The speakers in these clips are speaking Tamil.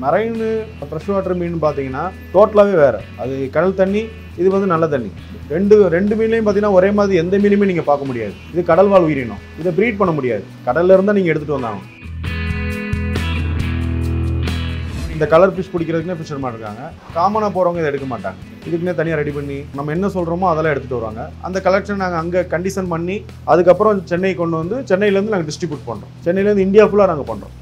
மரைனு ஃப்ரெஷ் வாட்டர் மீன் பார்த்தீங்கன்னா டோட்டலாகவே வேறு அது கடல் தண்ணி இது வந்து நல்ல தண்ணி ரெண்டு ரெண்டு மீன்லையும் பார்த்தீங்கன்னா ஒரே மாதிரி எந்த மீனுமே நீங்கள் பார்க்க முடியாது இது கடல் வாழ் உயிரினம் இதை ப்ரீட் பண்ண முடியாது கடல்ல இருந்தால் நீங்கள் எடுத்துகிட்டு வந்தாங்க இந்த கலர் ஃபிஷ் பிடிக்கிறதுக்குனே ஃபிஷர்மான் இருக்காங்க காமனாக போகிறவங்க இதை எடுக்க மாட்டாங்க இதுக்குன்னே தனியாக ரெடி பண்ணி நம்ம என்ன சொல்கிறோமோ அதெல்லாம் எடுத்துகிட்டு வருவாங்க அந்த கலெக்ஷன் நாங்கள் அங்கே கண்டிஷன் பண்ணி அதுக்கப்புறம் சென்னை கொண்டு வந்து சென்னையிலேருந்து நாங்கள் டிஸ்ட்ரிபியூட் பண்ணுறோம் சென்னையிலேருந்து இந்தியா ஃபுல்லாக நாங்கள் பண்ணுறோம்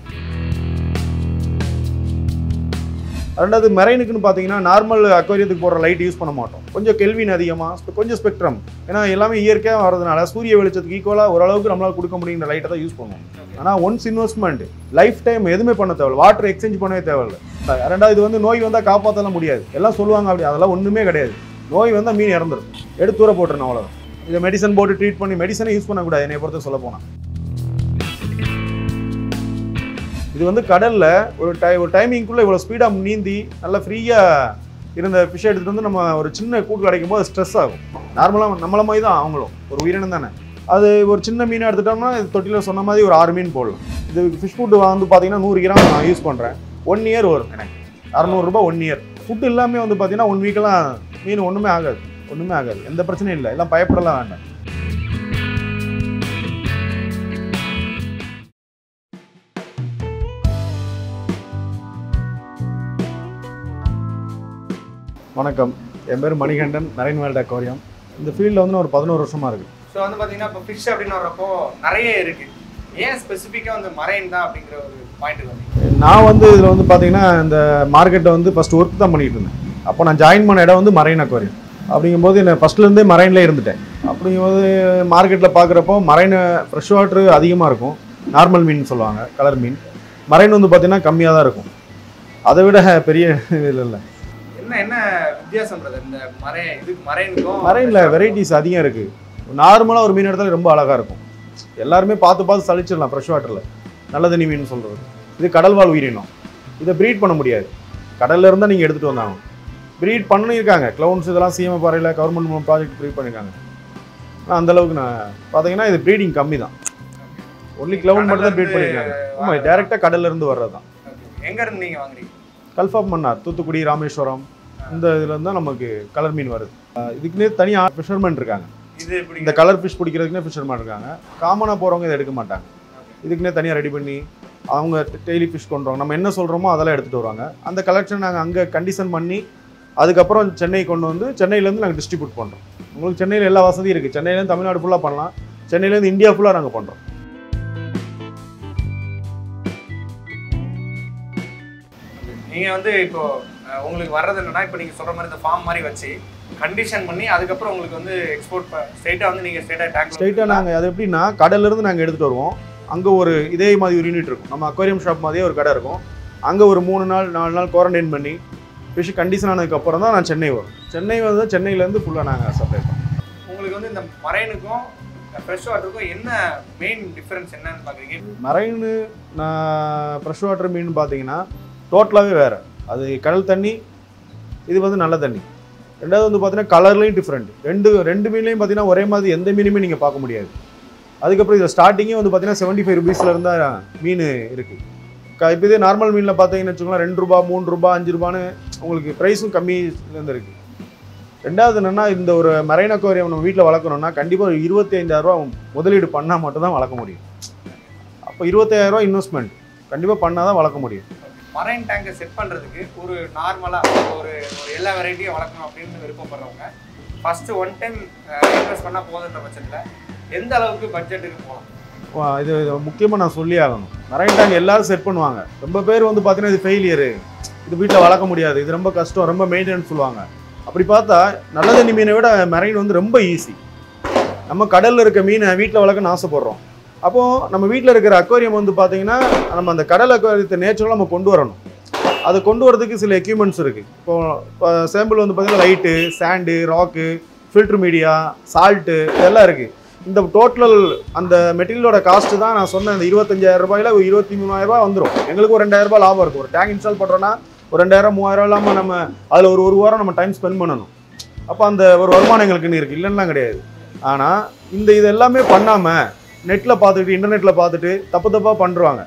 ரெண்டாவது மெரைனுக்குன்னு பார்த்தீங்கன்னா நார்மல் அக்வாரியத்துக்கு போடுற லைட் யூஸ் பண்ண மாட்டோம் கொஞ்சம் கெல்வின் அதிகமாக கொஞ்சம் ஸ்பெக்ட்ரம் ஏன்னா எல்லாமே இயற்கையாக வரதுனால சூரிய வெளிச்சத்துக்கு ஈக்குவலாக ஓரளவுக்கு நம்மளால் கொடுக்க முடியுங்கிற லைட்டை தான் யூஸ் பண்ணுவோம் ஆனால் ஒன்ஸ் இன்வெஸ்ட்மெண்ட் லைஃப் டைம் எதுவுமே பண்ண தேவையில்ல வாட்டர் எக்ஸ்சேஞ்ச் பண்ணவே தேவையில்ல ரெண்டாவது இது வந்து நோய் வந்தால் காப்பாற்றலாம் முடியாது எல்லாம் சொல்லுவாங்க அப்படி அதெல்லாம் ஒன்றுமே கிடையாது நோய் வந்தால் மீன் இறந்துரும் எடுத்து தூர போட்டுருணும் அவ்வளோதான் இதை மெடிசன் போட்டு ட்ரீட் பண்ணி மெடிசனே யூஸ் பண்ணக்கூடாது என்னை பொறுத்த சொல்ல போனால் இது வந்து கடல்ல ஒரு டை ஒரு டைமிங்குள்ளே இவ்வளோ ஸ்பீடாக நீந்தி நல்லா ஃப்ரீயாக இருந்த ஃபிஷ் எடுத்துகிட்டு வந்து நம்ம ஒரு சின்ன கூட்டு கிடைக்கும் போது ஸ்ட்ரெஸ் ஆகும் நார்மலாக நம்மள மாதிரி தான் அவங்களும் ஒரு உயிரினம் தானே அது ஒரு சின்ன மீனை எடுத்துட்டோம்னா இது தொட்டியில் சொன்ன மாதிரி ஒரு ஆறு மீன் போடலாம் இது ஃபிஷ் ஃபுட்டு வந்து பார்த்தீங்கன்னா நூறு கிராம் நான் யூஸ் பண்ணுறேன் ஒன் இயர் வரும் எனக்கு அறநூறுபா ஒன் இயர் ஃபுட்டு எல்லாமே வந்து பார்த்தீங்கன்னா ஒன் வீக்கெல்லாம் மீன் ஒன்றுமே ஆகாது ஒன்றுமே ஆகாது எந்த பிரச்சனையும் இல்லை எல்லாம் பயப்படலாம் வேண்டாம் வணக்கம் என் பேர் மணிகண்டன் நரேன் வேல்ட் அக்வாரியம் இந்த ஃபீல்டில் வந்து நான் ஒரு பதினோரு வருஷமாக இருக்குது ஸோ வந்து பார்த்தீங்கன்னா இப்போ ஃபிஷ் அப்படின்னு வர்றப்போ நிறைய இருக்கு ஏன் ஸ்பெசிஃபிக்காக வந்து மரைன் தான் அப்படிங்கிற ஒரு பாயிண்ட் வந்து நான் வந்து இதில் வந்து பார்த்தீங்கன்னா இந்த மார்க்கெட்டை வந்து ஃபஸ்ட் ஒர்க் தான் பண்ணிட்டு இருந்தேன் அப்போ நான் ஜாயின் பண்ண இடம் வந்து மரைன் அக்வாரியம் அப்படிங்கும்போது நான் ஃபஸ்ட்லேருந்தே மரைன்லேயே இருந்துட்டேன் அப்படிங்கும்போது மார்க்கெட்டில் பார்க்குறப்போ மரைன் ஃப்ரெஷ் வாட்ரு அதிகமாக இருக்கும் நார்மல் மீன் சொல்லுவாங்க கலர் மீன் மரைன் வந்து பார்த்தீங்கன்னா கம்மியாக தான் இருக்கும் அதை விட பெரிய இது இல்லை என்ன என்ன வித்தியாசம் brother? இந்த மரை இதுக்கு மரைனுக்கும் மரைனில் வெரைட்டிஸ் அதிகம் இருக்குது நார்மலாக ஒரு மீன் எடுத்தாலும் ரொம்ப அழகாக இருக்கும் எல்லாருமே பார்த்து பார்த்து சலிச்சிடலாம் ஃப்ரெஷ் வாட்டரில் நல்ல தண்ணி மீன் சொல்கிறது இது கடல் வாழ் உயிரினம் இதை ப்ரீட் பண்ண முடியாது கடல்ல இருந்தால் நீங்கள் எடுத்துகிட்டு வந்தாங்க ப்ரீட் பண்ணியிருக்காங்க க்ளவுன்ஸ் இதெல்லாம் சிஎம் பாறையில் கவர்மெண்ட் மூலம் ப்ராஜெக்ட் ப்ரீட் பண்ணியிருக்காங்க ஆனால் அந்தளவுக்கு நான் பார்த்தீங்கன்னா இது ப்ரீடிங் கம்மி தான் ஒன்லி க்ளவுன் மட்டும் தான் ப்ரீட் பண்ணியிருக்காங்க ஆமாம் டேரெக்டாக கடல்ல இருந்து வர்றது தான் எங்க இருந்து நீங்க வாங்குறீங்க கல்ஃபாப் மன்னார் தூத்துக்குடி ராமேஸ்வரம் இந்த இதுல இருந்து தான் நமக்கு கலர் மீன் வருது அஹ் இதுக்குன்னே தனியாக ஃபிஷர்மேன் இருக்காங்க இது எப்படி இந்த கலர் ஃபிஷ் பிடிக்கிறதுக்குனே ஃபிஷர்மேன் இருக்காங்க காமனாக போகிறவங்க இதை எடுக்க மாட்டாங்க இதுக்குன்னே தனியாக ரெடி பண்ணி அவங்க டெய்லி ஃபிஷ் கொண்டுருவாங்க நம்ம என்ன சொல்கிறோமோ அதெல்லாம் எடுத்துகிட்டு வருவாங்க அந்த கலெக்ஷன் நாங்கள் அங்கே கண்டிஷன் பண்ணி அதுக்கப்புறம் சென்னை கொண்டு வந்து சென்னையிலேருந்து நாங்கள் டிஸ்ட்ரிபியூட் பண்ணுறோம் உங்களுக்கு சென்னையில் எல்லா வசதியும் இருக்குது சென்னையிலேருந்து தமிழ்நாடு ஃபுல்லாக பண்ணலாம் சென்னையிலேருந்து இந்தியா ஃபுல்லாக நாங்கள் பண்ணுறோம் நீங்க வந்து இப்போ அஹ், உங்களுக்கு வர்றது என்னன்னா இப்போ நீங்க சொல்ற மாதிரி இந்த ஃபார்ம் மாதிரி வச்சு கண்டிஷன் பண்ணி அதுக்கப்புறம் உங்களுக்கு வந்து எக்ஸ்போர்ட் ஸ்ட்ரைட்டா வந்து நீங்க ஸ்ட்ரைட்டா டேங்க் ஸ்ட்ரைட்டாக நாங்கள் அது எப்படின்னா கடல்லேருந்து நாங்கள் எடுத்துகிட்டு வருவோம் அங்கே ஒரு இதே மாதிரி ஒரு யூனிட் இருக்கும் நம்ம அக்வாரியம் ஷாப் மாதிரியே ஒரு கடை இருக்கும் அங்கே ஒரு மூணு நாள் நாலு நாள் குவாரண்டைன் பண்ணி ஃபிஷ் கண்டிஷன் ஆனதுக்கப்புறம் தான் நான் சென்னை வரும் சென்னை வந்து சென்னையிலேருந்து ஃபுல்லாக நாங்கள் சப்ளை பண்ணுறோம் உங்களுக்கு வந்து இந்த மரைனுக்கும் ஃப்ரெஷ் வாட்டருக்கும் என்ன மெயின் டிஃபரன்ஸ் என்னன்னு பாக்குறீங்க மரைனு நான் ஃப்ரெஷ் வாட்டர் மீன் பார்த்தீங்கன்னா டோட்டலாகவே வேறு அது கடல் தண்ணி இது வந்து நல்ல தண்ணி ரெண்டாவது வந்து பார்த்தீங்கன்னா கலர்லேயும் டிஃப்ரெண்ட் ரெண்டு ரெண்டு மீன்லையும் பார்த்தீங்கன்னா ஒரே மாதிரி எந்த மீனுமே நீங்கள் பார்க்க முடியாது அதுக்கப்புறம் இதில் ஸ்டார்டிங்கே வந்து பார்த்தீங்கன்னா செவன்ட்டி ஃபைவ் ருபீஸில் இருந்தால் மீன் இருக்குது க இப்போ இதே நார்மல் மீனில் பார்த்தீங்கன்னு வச்சுக்கோங்களேன் ரெண்டு ரூபா மூணு ரூபா அஞ்சு ரூபான்னு உங்களுக்கு ப்ரைஸும் கம்மியிலேருந்து இருக்குது ரெண்டாவது என்னென்னா இந்த ஒரு மரைன் அக்வாரியம் நம்ம வீட்டில் வளர்க்கணும்னா கண்டிப்பாக ஒரு இருபத்தி ஐந்தாயிரரூவா முதலீடு பண்ணால் மட்டும்தான் வளர்க்க முடியும் அப்போ இருபத்தாயிரரூவா இன்வெஸ்ட்மெண்ட் கண்டிப்பாக பண்ணால் தான் வளர்க்க முடியும் மரைன் டேங்கை செட் பண்றதுக்கு ஒரு நார்மலா ஒரு ஒரு எல்லா வெரைட்டியும் வளர்க்கணும் அப்படின்னு விருப்பப்படுறவங்க ஃபர்ஸ்ட் ஒன் டைம் இன்வெஸ்ட் பண்ணா போதுன்ற பட்சத்துல எந்த அளவுக்கு பட்ஜெட்டுக்கு போகலாம் வா, இது முக்கியமாக நான் சொல்லி ஆகணும் மரைன் டேங்க் எல்லாரும் செட் பண்ணுவாங்க ரொம்ப பேர் வந்து பார்த்தீங்கன்னா இது ஃபெயிலியரு இது வீட்டில் வளர்க்க முடியாது இது ரொம்ப கஷ்டம் ரொம்ப மெயின்டெனன்ஸ் சொல்லுவாங்க அப்படி பார்த்தா நல்ல தண்ணி மீனை விட மரைன் வந்து ரொம்ப ஈஸி நம்ம கடலில் இருக்க மீனை வீட்டில் வளர்க்கணும்னு ஆசைப்படுறோம் அப்போது நம்ம வீட்டில் இருக்கிற அக்வாரியம் வந்து பார்த்தீங்கன்னா நம்ம அந்த கடல் அக்வாரியத்தை நேச்சுரலாக நம்ம கொண்டு வரணும் அதை கொண்டு வரதுக்கு சில எக்யூப்மெண்ட்ஸ் இருக்குது இப்போ இப்போ சாம்பிள் வந்து பார்த்தீங்கன்னா light sand rock filter media salt இதெல்லாம் இருக்குது இந்த டோட்டல் அந்த மெட்டீரியலோட காஸ்ட் தான் நான் சொன்ன இந்த இருபத்தஞ்சாயிரம் ரூபாயில ஒரு இருபத்தி மூணாயிரம் ரூபாய் வந்துடும் எங்களுக்கு ஒரு ரெண்டாயிரம் ரூபாய் லாபம் இருக்கும் ஒரு டேங்க் இன்ஸ்டால் பண்ணுறோன்னா ஒரு ரெண்டாயிரம் மூவாயிரம் இல்லாமல் நம்ம அதில் ஒரு ஒரு வாரம் நம்ம டைம் ஸ்பெண்ட் பண்ணணும் அப்போ அந்த ஒரு வருமானம் எங்களுக்குன்னு இருக்குது இல்லைன்னா கிடையாது ஆனால் இந்த இது எல்லாமே பண்ணாமல் நெட்டில் பார்த்துட்டு இன்டர்நெட்டில் பார்த்துட்டு தப்பு தப்பாக பண்ணுறாங்க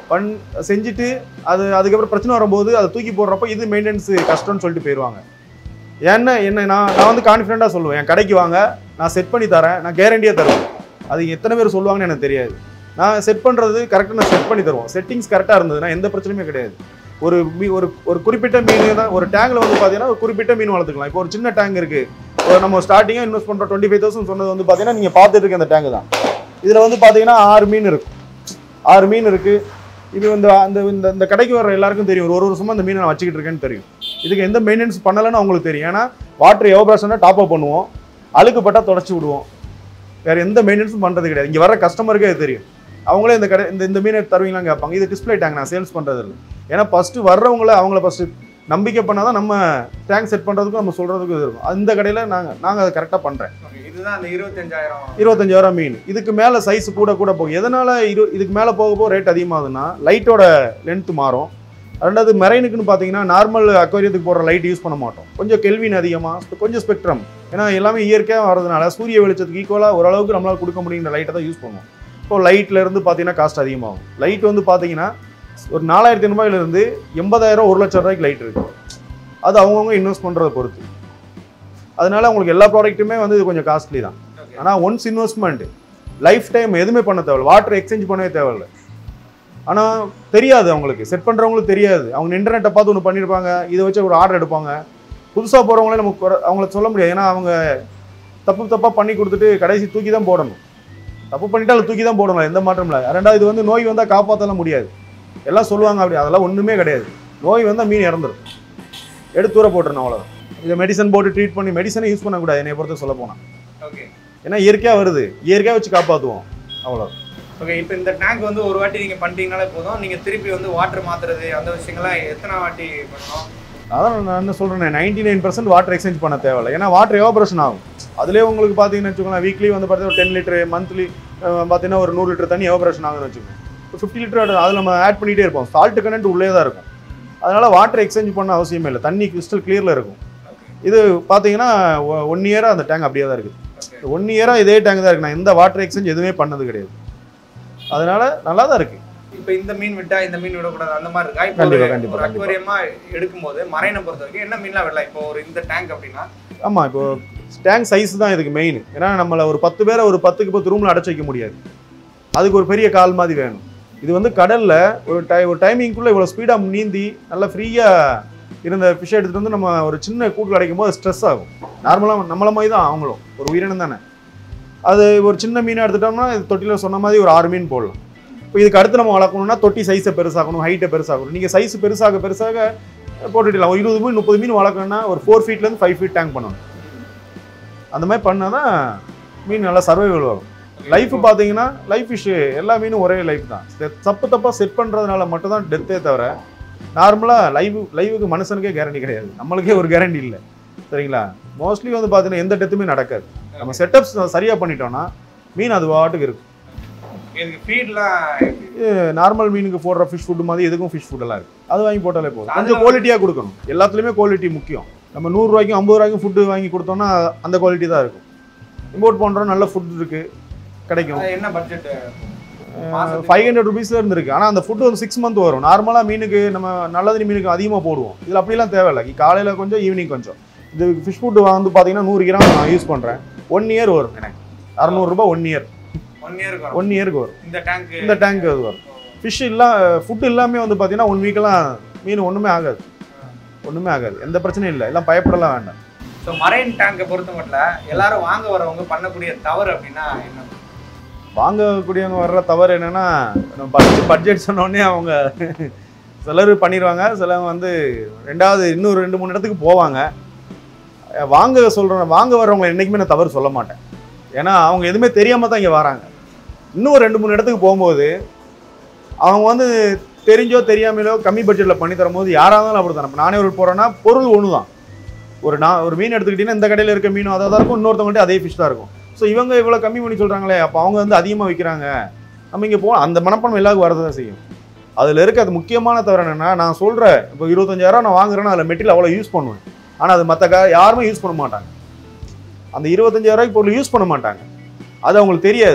பண் செஞ்சுட்டு அது அதுக்கப்புறம் பிரச்சனை வரும்போது அதை தூக்கி போடுறப்ப இது மெயின்டெனன்ஸ் கஷ்டம்னு சொல்லிட்டு போயிடுவாங்க ஏன்னா என்ன நான் நான் வந்து கான்ஃபிடென்ட்டாக சொல்லுவேன் என் கடைக்கு வாங்க நான் செட் பண்ணி தரேன் நான் கேரண்டியாக தருவேன் அது எத்தனை பேர் சொல்லுவாங்கன்னு எனக்கு தெரியாது நான் செட் பண்ணுறது கரெக்டாக நான் செட் பண்ணி தருவோம் செட்டிங்ஸ் கரெக்டாக இருந்ததுன்னா எந்த பிரச்சனையுமே கிடையாது ஒரு மீ ஒரு ஒரு குறிப்பிட்ட மீன் தான் ஒரு டேங்கில் வந்து பார்த்தீங்கன்னா ஒரு குறிப்பிட்ட மீன் வளர்த்துக்கலாம் இப்போ ஒரு சின்ன டேங்க் இருக்குது ஒரு நம்ம ஸ்டார்டிங்காக இன்வெஸ்ட் பண்ணுற டுவெண்ட்டி ஃபைவ் தௌசண்ட் சொன்னது வந்து பார்த்தீங்கன்னா நீங்கள் பார்த்துட்டு இருக்க அந்த டேங்க் தான் இதில் வந்து பார்த்தீங்கன்னா ஆறு மீன் இருக்கும் ஆறு மீன் இருக்குது இது இந்த அந்த இந்த இந்த கடைக்கு வர எல்லாருக்கும் தெரியும் ஒரு ஒரு வருஷமா இந்த மீனை நான் வச்சுக்கிட்டு இருக்கேன்னு தெரியும் இதுக்கு எந்த மெயின்டெனன்ஸ் பண்ணலைன்னு அவங்களுக்கு தெரியும் ஏன்னா வாட்டர் எவ்வளோ டாப் அப் பண்ணுவோம் அழுக்கு பட்டா தொடச்சி விடுவோம் வேற எந்த மெயின்டெனன்ஸும் பண்ணுறது கிடையாது இங்கே வர கஸ்டமருக்கே அது தெரியும் அவங்களே இந்த கடை இந்த இந்த மீனை தருவீங்களான்னு கேட்பாங்க இது டிஸ்பிளே டேங்க் நான் சேல்ஸ் பண்ணுறது இல்லை ஏன்னா ஃபஸ்ட்டு வர்றவங்கள அவங்கள ஃபஸ்ட்டு நம்பிக்கை பண்ணால் தான் நம்ம டேங்க் செட் பண்ணுறதுக்கும் நம்ம சொல்கிறதுக்கும் இது இருக்கும் அந்த கடையில் நாங்கள் நாங்கள் அதை கரெக்டாக பண்ணுறேன் Okay, இதுதான் அந்த இருபத்தஞ்சாயிரம் இருபத்தஞ்சாயிரம் மீன் இதுக்கு மேலே சைஸ் கூட கூட போகும் எதனால இரு இதுக்கு மேலே போக போக ரேட் அதிகமாகுதுன்னா லைட்டோட லென்த் மாறும் ரெண்டாவது மெரைனுக்குன்னு பார்த்தீங்கன்னா நார்மல் அக்வாரியத்துக்கு போடுற லைட் யூஸ் பண்ண மாட்டோம் கொஞ்சம் கெல்வின் அதிகமாக கொஞ்சம் ஸ்பெக்ட்ரம் ஏன்னா எல்லாமே இயற்கையாக வரதுனால சூரிய வெளிச்சத்துக்கு ஈக்குவலாக ஓரளவுக்கு நம்மளால் கொடுக்க முடியுங்கிற லைட்டை தான் யூஸ் பண்ணுவோம் இப்போ லைட்ல இருந்து பார்த்தீங்கன்னா காஸ்ட் அதிகமாகும் லைட் வந்து பார்த்தீங்கன்னா ஒரு நாலாயிரத்தி ஐநூறுபாயிலிருந்து எண்பதாயிரம் ஒரு லட்சம் ரூபாய்க்கு லைட் இருக்கு அது அவங்கவுங்க இன்வெஸ்ட் பண்ணுறதை பொறுத்து அதனால உங்களுக்கு எல்லா ப்ராடக்ட்டுமே வந்து இது கொஞ்சம் காஸ்ட்லி தான் Okay. ஆனால் ஒன்ஸ் இன்வெஸ்ட்மெண்ட் லைஃப் டைம் எதுவுமே பண்ண தேவையில்ல வாட்டர் எக்ஸ்சேஞ்ச் பண்ணவே தேவையில்ல ஆனால் தெரியாது அவங்களுக்கு செட் பண்ணுறவங்களுக்கு தெரியாது அவங்க இன்டர்நெட்டை பார்த்து ஒன்று பண்ணியிருப்பாங்க இதை வச்சு ஒரு ஆர்டர் எடுப்பாங்க புதுசாக போகிறவங்களே நமக்கு குறை- அவங்கள சொல்ல முடியாது ஏன்னா அவங்க தப்பு தப்பாக பண்ணி கொடுத்துட்டு கடைசி தூக்கி தான் போடணும் தப்பு பண்ணிட்டா அதை தூக்கி தான் போடணும் எந்த மாற்றம் இல்லை ரெண்டாவது இது வந்து நோய் வந்தால் காப்பாற்றலாம் முடியாது எல்லாம் சொல்லுவாங்க அப்படி அதெல்லாம் ஒன்றுமே கிடையாது நோய் வந்தால் மீன் இறந்துடும் எடுத்து தூர போட்டுருணும் அவ்வளோதான் இதை மெடிசன் போட்டு ட்ரீட் பண்ணி மெடிசனை யூஸ் பண்ணக்கூடாது என்னை பொறுத்த சொல்ல போனால் ஓகே ஏன்னா இயற்கையாக வருது இயற்கையாக வச்சு காப்பாற்றுவோம் அவ்வளோ ஓகே இப்போ இந்த டேங்க் வந்து ஒரு வாட்டி நீங்க பண்ணிட்டீங்கனாலே போதும் நீங்க திருப்பி வந்து வாட்டர் மாத்துறது அந்த விஷயங்கள்லாம் எத்தனை வாட்டி பண்ணணும் அதான் நான் என்ன சொல்கிறேன் ninety nine percent water exchange பண்ண தேவையில்ல ஏன்னா வாட்டர் எவாபரேஷன் ஆகும் அதுலேயே உங்களுக்கு பார்த்தீங்கன்னு வச்சுக்கோங்களேன் வீக்லி வந்து பார்த்தீங்கன்னா டென் லிட்டர் மந்த்லி பார்த்தீங்கன்னா ஒரு நூறு லிட்டர் தண்ணி எவாபரேஷன் ஆகுதுன்னு வச்சுக்கோங்க இப்போ ஃபிஃப்டி லிட்டர் அதில் நம்ம ஆட் பண்ணிகிட்டே இருப்போம் சால்ட் கண்டென்ட் உள்ளே தான் இருக்கும் அதனால் வாட்டர் எக்ஸ்சேஞ்ச் பண்ண அவசியமே இல்லை தண்ணி கிறிஸ்டல் கிளியரில் இருக்கும் இது பார்த்தீங்கன்னா ஒன் இயராக அந்த டேங்க் அப்படியே தான் இருக்குது ஓகே ஒன் இயராக இதே டேங்க் தான் இருக்கு நான் எந்த வாட்டர் எக்ஸ்சேஞ்ச் எதுவுமே பண்ணது கிடையாது அதனால நல்லா தான் இருக்கு இப்போ இந்த மீன் விட்டா இந்த மீன் விடக்கூடாது அந்த மாதிரி இருக்கா இப்போ கண்டிப்பா, ஒரு- கண்டிப்பா, ஒரு கண்டிப்பா. அக்வேரியமா எடுக்கும்போது மரைனை பொறுத்த வரைக்கும் என்ன மீன்லாம் விடலாம் இப்போ ஒரு இந்த டேங்க் அப்படின்னா ஆமாம் இப்போ டேங்க் சைஸ் தான் இதுக்கு மெயின் ஏன்னா நம்மளை ஒரு பத்து பேரை ஒரு பத்துக்கு பத்து ரூமில் அடைச்சு வைக்க முடியாது அதுக்கு ஒரு பெரிய கால் மாதிரி வேணும் இது வந்து கடலில் ஒரு டை ஒரு டைமிங்குள்ளே இவ்வளோ ஸ்பீடாக நீந்தி நல்லா ஃப்ரீயாக இருந்த ஃபிஷ் எடுத்துகிட்டு வந்து நம்ம ஒரு சின்ன கூட்டு கிடைக்கும் போது ஸ்ட்ரெஸ் ஆகும் நார்மலாக நம்மள மாதிரி தான் அவங்களும் ஒரு உயிரினம் தானே அது ஒரு சின்ன மீனை எடுத்துட்டோம்னா இது தொட்டியில் சொன்ன மாதிரி ஒரு ஆறு மீன் போடலாம் இப்போ இதுக்கு அடுத்து நம்ம வளர்க்கணும்னா தொட்டி சைஸை பெருசாகணும் ஹைட்டை பெருசாகணும் நீங்கள் சைஸ் பெருசாக பெருசாக போட்டுக்கலாம் ஒரு இருபது மீன் முப்பது மீன் வளர்க்கணும்னா ஒரு ஃபோர் ஃபீட்லேருந்து ஃபைவ் ஃபீட் டேங்க் பண்ணணும் அந்த மாதிரி பண்ணால் தான் மீன் நல்லா சர்வைவல் வரும் லைஃப் பார்த்தீங்கன்னா லைஃப் ஃபிஷ் எல்லா மீனும் ஒரே லைஃப் தான் செ- தப்பு தப்பாக செட் பண்ணுறதுனால மட்டும் தான் டெத்தே தவிர நார்மலாக லைவ் லைவுக்கு மனுஷனுக்கே கேரண்டி கிடையாது நம்மளுக்கே ஒரு கேரண்டி இல்லை சரிங்களா மோஸ்ட்லி வந்து பார்த்தீங்கன்னா எந்த டெத்துமே நடக்காது நம்ம செட்டப்ஸ் சரியாக பண்ணிட்டோம்னா மீன் அது பாட்டுக்கு இருக்கும் இதுக்கு ஃபீட்லாம் நார்மல் மீனுக்கு போடுற ஃபிஷ் ஃபுட் மாதிரி எதுக்கும் ஃபிஷ் ஃபுட்டெல்லாம் இருக்குது அது வாங்கி போட்டாலே போதும் அதுல கொஞ்சம் குவாலிட்டியாக கொடுக்கணும் எல்லாத்துலேயுமே குவாலிட்டி முக்கியம் நம்ம நூறுரூவாய்க்கும் ஐம்பது ரூபாய்க்கும் ஃபுட்டு வாங்கி கொடுத்தோம்னா அந்த குவாலிட்டி தான் இருக்கும் இம்போர்ட் பண்ணுறோம் நல்ல ஃபுட் இருக்குது கிடைக்கும் என்ன பட்ஜெட் ஃபைவ் ஹண்ட்ரட் ருபீஸ்ல இருந்து இருக்கு ஆனால் அந்த ஃபுட் வந்து சிக்ஸ் மந்த் வரும் நார்மலாக மீனுக்கு நம்ம நல்லதனி மீனுக்கு அதிகமாக போடுவோம் இதில் அப்படிலாம் தேவையில்லை காலையில் கொஞ்சம் ஈவினிங் கொஞ்சம் இது ஃபிஷ் ஃபுட் வந்து பார்த்தீங்கன்னா நூறு கிராம் நான் யூஸ் பண்ணுறேன் ஒன் இயர் வரும் எனக்கு அறநூறுபா ஒன் இயர் ஒன் இயருக்கு வரும் ஒன் இயருக்கு வரும் இந்த டேங்க் இந்த டேங்க் அது வரும் ஃபிஷ் இல்லா ஃபுட் எல்லாமே வந்து பார்த்தீங்கன்னா ஒன் வீக்கெல்லாம் மீன் ஒன்றுமே ஆகாது ஒன்றுமே ஆகாது எந்த பிரச்சனையும் இல்லை எல்லாம் பயப்படலாம் வேண்டாம் ஸோ மரைன் டேங்கை பொறுத்த மட்டும் எல்லாரும் வாங்க வரவங்க பண்ணக்கூடிய தவறு அப்படின்னா என்ன வாங்கக்கூடியவங்க வர்ற தவறு என்னன்னா பட்ஜெட் பட்ஜெட் சொன்னோடனே அவங்க சிலர் பண்ணிடுவாங்க சிலவங்க வந்து ரெண்டாவது இன்னொரு ரெண்டு மூணு இடத்துக்கு போவாங்க அஹ் வாங்க சொல்கிறேன் வாங்க வர்றவங்க என்றைக்குமே நான் தவறு சொல்ல மாட்டேன் ஏன்னா அவங்க எதுவுமே தெரியாமல் தான் இங்கே வராங்க இன்னும் ரெண்டு மூணு இடத்துக்கு போகும்போது அவங்க வந்து தெரிஞ்சோ தெரியாமலோ கம்மி பட்ஜெட்டில் பண்ணி தரும்போது யாராக இருந்தாலும் அப்படி தான் நானே ஒரு போகிறேன்னா பொருள் ஒன்று தான் ஒரு நான் ஒரு மீன் எடுத்துக்கிட்டிங்கன்னா இந்த கடையில் இருக்க மீனும் அதாக தான் இருக்கும் இன்னொருத்தவங்கள்ட்ட அதே ஃபிஷ் தான் இருக்கும் ஸோ இவங்க இவ்வளோ கம்மி பண்ணி சொல்கிறாங்களே அப்போ அவங்க வந்து அதிகமாக விற்கிறாங்க நம்ம இங்கே போ அந்த மனப்பணம் எல்லாருக்கும் வரது தான் செய்யும் அதில் இருக்க அது முக்கியமான தவிர என்னென்னா நான் சொல்கிறேன் இப்போ இருபத்தஞ்சாயிரம் நான் வாங்குறேன்னா அதில் மெட்டீரியல் அவ்வளோ யூஸ் பண்ணுவேன் ஆனால் அது மற்ற கா யாருமே யூஸ் பண்ண மாட்டாங்க அந்த இருபத்தஞ்சாயிரம் ரூபாய்க்கு பொருள் யூஸ் பண்ண மாட்டாங்க அது அவங்களுக்கு தெரியாது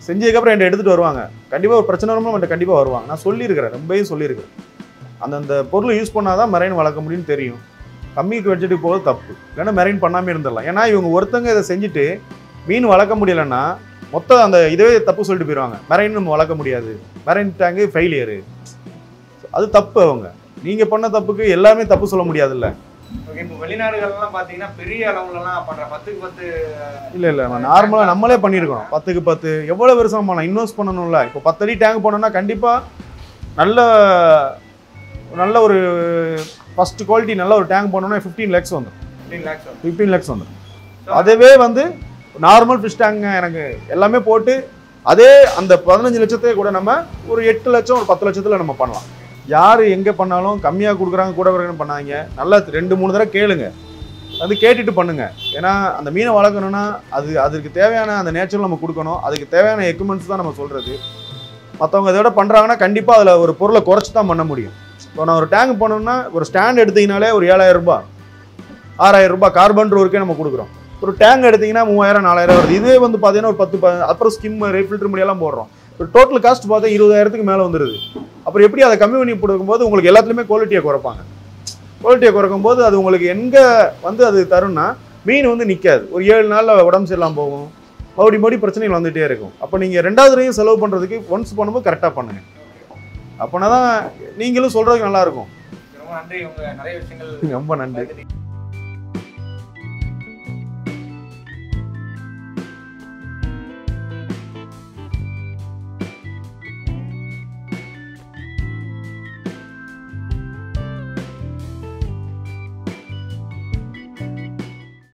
செஞ்சதுக்கப்புறம் என்கிட்ட எடுத்துகிட்டு வருவாங்க கண்டிப்பாக ஒரு பிரச்சனை வரும்போது என்கிட்ட கண்டிப்பாக வருவாங்க நான் சொல்லியிருக்கிறேன் ரொம்பவே சொல்லியிருக்கிறேன் அந்தந்த பொருள் யூஸ் பண்ணால் தான் மெரைன் வளர்க்க முடியும்னு தெரியும் கம்மிக்கு வச்சுட்டு போகிறது தப்பு இல்லைன்னா மெரைன் பண்ணாமல் இருந்துடலாம் ஏன்னா இவங்க ஒருத்தங்க இதை செஞ்சுட்டு மீன் வளர்க்க முடியலன்னா மொத்தம் அந்த இதுவே தப்பு சொல்லிட்டு போயிடுவாங்க மெரைன் நம்ம வளர்க்க முடியாது மெரைன் டேங்கு ஃபெயிலியரு அது தப்பு அவங்க நீங்கள் பண்ண தப்புக்கு எல்லாமே தப்பு சொல்ல முடியாதுல்ல ஓகே இப்போ வெளிநாடுகள்லாம் பார்த்தீங்கன்னா பெரிய அளவுலலாம் பண்ற பத்துக்கு பத்து இல்லை இல்லை நார்மலாக நம்மளே பண்ணியிருக்கோம் பத்துக்கு பத்து எவ்வளோ வருஷம் பண்ணலாம் இன்வெஸ்ட் பண்ணணும்ல இப்போ பத்து அடி டேங்க் போனோம்னா கண்டிப்பாக நல்ல நல்ல ஒரு ஃபர்ஸ்ட் குவாலிட்டி நல்ல ஒரு டேங்க் போனோம்னா ஃபிஃப்டீன் லேக்ஸ் வந்துடும் ஃபிஃப்டீன் லேக்ஸ் வரும் ஃபிஃப்டீன் லேக்ஸ் வந்துடும் அதுவே வந்து நார்மல் ஃபிஷ் டேங்க எனக்கு எல்லாமே போட்டு அதே அந்த பதினஞ்சு லட்சத்தையே கூட நம்ம ஒரு எட்டு லட்சம் ஒரு பத்து லட்சத்தில் நம்ம பண்ணலாம் யார் எங்கே பண்ணாலும் கம்மியாக கொடுக்குறாங்க கூட கொடுக்குறாங்கன்னு பண்ணாங்க நல்லா ரெண்டு மூணு தடவை கேளுங்க வந்து கேட்டுட்டு பண்ணுங்க ஏன்னா அந்த மீனை வளர்க்கணும்னா அது அதுக்கு தேவையான அந்த நேச்சுரல் நம்ம கொடுக்கணும் அதுக்கு தேவையான எக்யூப்மெண்ட்ஸ் தான் நம்ம சொல்கிறது மற்றவங்க இதோட பண்ணுறாங்கன்னா கண்டிப்பாக அதில் ஒரு பொருளை குறைச்சி தான் பண்ண முடியும் இப்போ நான் ஒரு டேங்க் போனோம்னா ஒரு ஸ்டாண்ட் எடுத்தீங்கனாலே ஒரு ஏழாயிரம் ரூபாய் ஆறாயிரம் ரூபாய் கார்பன் ஒர்க்கே நம்ம கொடுக்குறோம் ஒரு டேங்க் எடுத்தீங்கன்னா மூவாயிரம் நாலாயிரம் வருது இதுவே வந்து பார்த்தீங்கன்னா ஒரு பத்து ப- அப்புறம் ஸ்கிம் ஃபில்டர் முடியெல்லாம் போடுறோம் ஒரு டோட்டல் காஸ்ட் பார்த்தா இருபதாயிரத்துக்கு மேலே வந்துடுது அப்புறம் எப்படி அதை கம்மி பண்ணி கொடுக்கும்போது உங்களுக்கு எல்லாத்துலேயுமே குவாலிட்டியை குறைப்பாங்க குவாலிட்டியை குறைக்கும் போது அது உங்களுக்கு எங்கே வந்து அது தரும்னா மீன் வந்து நிற்காது ஒரு ஏழு நாளில் உடம்பு சரியில்லாமல் போகும் மறுபடி மறுபடி பிரச்சனைகள் வந்துகிட்டே இருக்கும் அப்போ நீங்கள் ரெண்டாவது தடவையும் செலவு பண்ணுறதுக்கு ஒன்ஸ் பண்ணும்போது கரெக்டாக பண்ணுங்க அப்போனா தான் நீங்களும் சொல்கிறதுக்கு நல்லாயிருக்கும் ரொம்ப நன்றி உங்க நிறைய விஷயங்கள் ரொம்ப நன்றி பகிர்ந்துட்டீங்க.